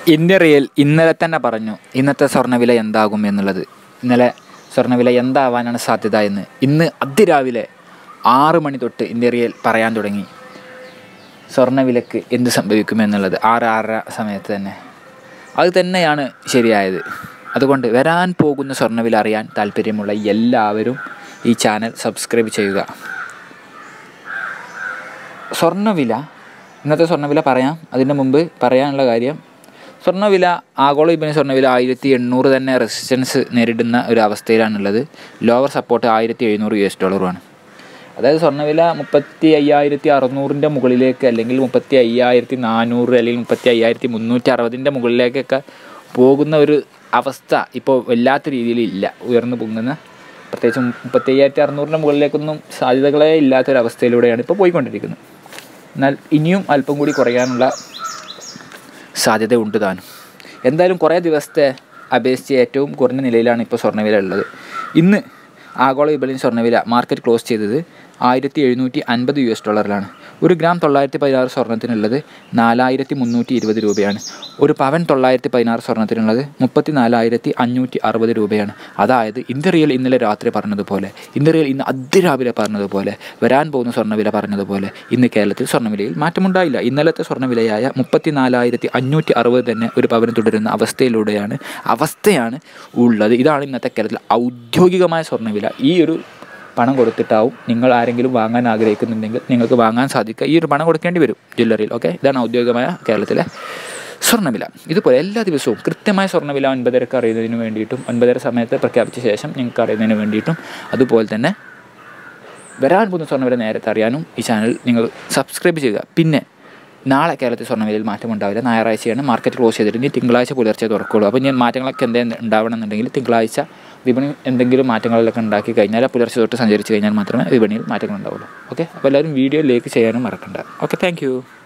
India real ഇന്നലെ തന്നെ പറഞ്ഞു ഇന്നത്തെ സ്വർണ്ണവില എന്താകും എന്നുള്ളത് ഇന്നലെ സ്വർണ്ണവില എന്താവാനാണ് സാധ്യത എന്ന് ഇന്ന് അതിരാവിലെ ആറ് മണി തൊട്ട് ഇന്ത്യ റിയൽ പറയാൻ തുടങ്ങി സ്വർണ്ണവിലക്ക് എന്ത് സംഭവിക്കും എന്നുള്ളത് ആറ് ആറര സമയത്ത് തന്നെ അത് തന്നെയാണ് ശരിയായത് അതുകൊണ്ട് വരാൻ പോകുന്ന സ്വർണ്ണവില അറിയാൻ താല്പര്യമുള്ള എല്ലാവരും ഈ ചാനൽ സബ്സ്ക്രൈബ് ചെയ്യുക സ്വർണ്ണവില ഇന്നത്തെ സ്വർണ്ണവില പറയാം അതിന് മുമ്പ് പറയാനുള്ള കാര്യം സ്വർണ്ണവില ആഗോള വിപണി സ്വർണ്ണവില ആയിരത്തി എണ്ണൂറ് തന്നെ റെസിസ്റ്റൻസ് നേരിടുന്ന ഒരു അവസ്ഥയിലാണുള്ളത് ലോവർ സപ്പോർട്ട് ആയിരത്തി എഴുന്നൂറ് യു എസ് ഡോളറുമാണ് അതായത് സ്വർണ്ണവില മുപ്പത്തി അയ്യായിരത്തി അറുന്നൂറിൻ്റെ മുകളിലേക്ക് അല്ലെങ്കിൽ മുപ്പത്തി അയ്യായിരത്തി നാനൂറ് അല്ലെങ്കിൽ മുപ്പത്തി അയ്യായിരത്തി മുന്നൂറ്റി അറുപതിൻ്റെ മുകളിലേക്കൊക്കെ പോകുന്ന ഒരു അവസ്ഥ ഇപ്പോൾ വല്ലാത്ത രീതിയിൽ ഇല്ല ഉയർന്നു പൊങ്ങുന്ന പ്രത്യേകിച്ച് മുപ്പത്തി അയ്യായിരത്തി അറുന്നൂറിൻ്റെ മുകളിലേക്കൊന്നും സാധ്യതകളേ ഇല്ലാത്തൊരവസ്ഥയിലൂടെയാണ് ഇപ്പോൾ പോയിക്കൊണ്ടിരിക്കുന്നത് എന്നാൽ ഇനിയും അല്പം കൂടി കുറയാനുള്ള സാധ്യത ഉണ്ട് താനും എന്തായാലും കുറേ ദിവസത്തെ അപേക്ഷിച്ച് ഏറ്റവും കുറഞ്ഞ നിലയിലാണ് ഇപ്പോൾ സ്വർണ്ണവില ഉള്ളത് ഇന്ന് ആഗോള വിപണിയിൽ സ്വർണ്ണവില മാർക്കറ്റ് ക്ലോസ് ചെയ്തത് ആയിരത്തി എഴുന്നൂറ്റി അൻപത് യു എസ് ഡോളറിലാണ് ഒരു ഗ്രാം തൊള്ളായിരത്തി പതിനാറ് സ്വർണ്ണത്തിനുള്ളത് നാലായിരത്തി മുന്നൂറ്റി ഇരുപത് രൂപയാണ് ഒരു പവൻ തൊള്ളായിരത്തി പതിനാറ് സ്വർണ്ണത്തിനുള്ളത് മുപ്പത്തി നാലായിരത്തി അഞ്ഞൂറ്റി അറുപത് രൂപയാണ് അതായത് ഇന്ത്യ റിയൽ ഇന്നലെ രാത്രി പറഞ്ഞതുപോലെ ഇന്ത്യ റിയൽ ഇന്ന് അതിരാവിലെ പറഞ്ഞതുപോലെ വരാൻ പോകുന്ന സ്വർണ്ണവില പറഞ്ഞതുപോലെ ഇന്ന് കേരളത്തിൽ സ്വർണ്ണവിലയിൽ മാറ്റമുണ്ടായില്ല ഇന്നലത്തെ സ്വർണ്ണവിലയായ മുപ്പത്തി നാലായിരത്തി അഞ്ഞൂറ്റി അറുപത് തന്നെ ഒരു പവന് തുടരുന്ന അവസ്ഥയിലൂടെയാണ് അവസ്ഥയാണ് ഉള്ളത് ഇതാണ് ഇന്നത്തെ കേരളത്തിൽ ഔദ്യോഗികമായ സ്വർണ്ണവില ഈ ഒരു പണം കൊടുത്തിട്ടാവും നിങ്ങൾ ആരെങ്കിലും വാങ്ങാൻ ആഗ്രഹിക്കുന്നുണ്ടെങ്കിൽ നിങ്ങൾക്ക് വാങ്ങാൻ സാധിക്കുക ഈ ഒരു പണം കൊടുക്കേണ്ടി വരും ജ്വല്ലറിയിൽ ഓക്കെ ഇതാണ് ഔദ്യോഗികമായ കേരളത്തിലെ സ്വർണ്ണവില ഇതുപോലെ എല്ലാ ദിവസവും കൃത്യമായ സ്വർണ്ണവില ഒൻപതരക്ക് അറിയുന്നതിന് വേണ്ടിയിട്ടും ഒൻപതര സമയത്ത് പ്രഖ്യാപിച്ച ശേഷം നിങ്ങൾക്ക് അറിയുന്നതിന് വേണ്ടിയിട്ടും അതുപോലെ തന്നെ വരാൻ പോകുന്ന സ്വർണ്ണവില നേരത്തെ അറിയാനും ഈ ചാനൽ നിങ്ങൾ സബ്സ്ക്രൈബ് ചെയ്യുക പിന്നെ നാളെ കേരളത്തിൽ സ്വർണ്ണവിലയിൽ മാറ്റം ഉണ്ടാവില്ല ഞായറാഴ്ചയാണ് മാർക്കറ്റ് ക്ലോസ് ചെയ്തിട്ട് ഇനി തിങ്കളാഴ്ച പുലർച്ചെ തുറക്കുള്ളൂ അപ്പോൾ ഇനി മാറ്റങ്ങളൊക്കെ എന്തെങ്കിലും ഉണ്ടാവണമെന്നുണ്ടെങ്കിൽ തിങ്കളാഴ്ച വിപണി എന്തെങ്കിലും മാറ്റങ്ങളൊക്കെ ഉണ്ടാക്കി കഴിഞ്ഞാൽ പുലർച്ചെ തൊട്ട് സഞ്ചരിച്ച് കഴിഞ്ഞാൽ മാത്രമേ വിപണിയിൽ മാറ്റങ്ങൾ ഉണ്ടാവുള്ളൂ ഓക്കെ അപ്പോൾ എല്ലാവരും വീഡിയോ ലൈക്ക് ചെയ്യാനും മറക്കണ്ട ഓക്കെ താങ്ക്